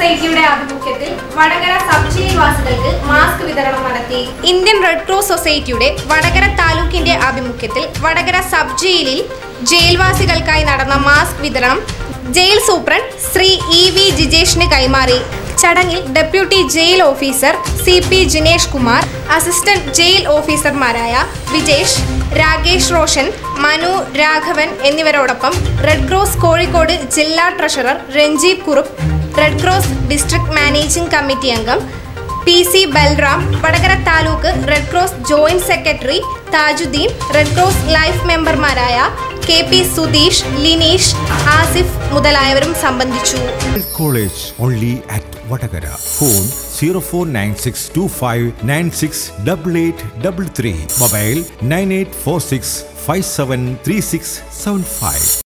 സൊസൈറ്റിയുടെ ആഭിമുഖ്യത്തിൽ Vadakara sub ജയിൽവാസികൾക്ക് mask വിതരണം നടത്തി ഇന്ത്യൻ റെഡ് ക്രോസ് സൊസൈറ്റിയുടെ വടകര താലൂക്കിന്റെ ആഭിമുഖ്യത്തിൽ വടകര സബ് ജയിലിൽ ജയിൽവാസികൾക്കായി നടന്ന മാസ്ക് വിതരണം jail superintendent Shri E V ജിജേഷിന് കൈമാറി ചടങ്ങിൽ deputy jail officer C P Jinesh Kumar assistant jail ഓഫീസർമാരായ വിജേഷ് രാകേഷ് റോഷൻ മനു രാഘവൻ എന്നിവരോടൊപ്പം റെഡ് ക്രോസ് കോഴിക്കോട് ജില്ലാ treasurer Ranjeev Kurup red cross district managing committee അംഗം P C Balram Vadakara taluk red cross joint secretary Tajuddin red cross life മെമ്പർമാരായ കെ പി സുധീഷ് ലിനീഷ് ആസിഫ് മുതലായവരും സംബന്ധിച്ചു College only at Vatagara. Phone 049625968833. Mobile 9846573675.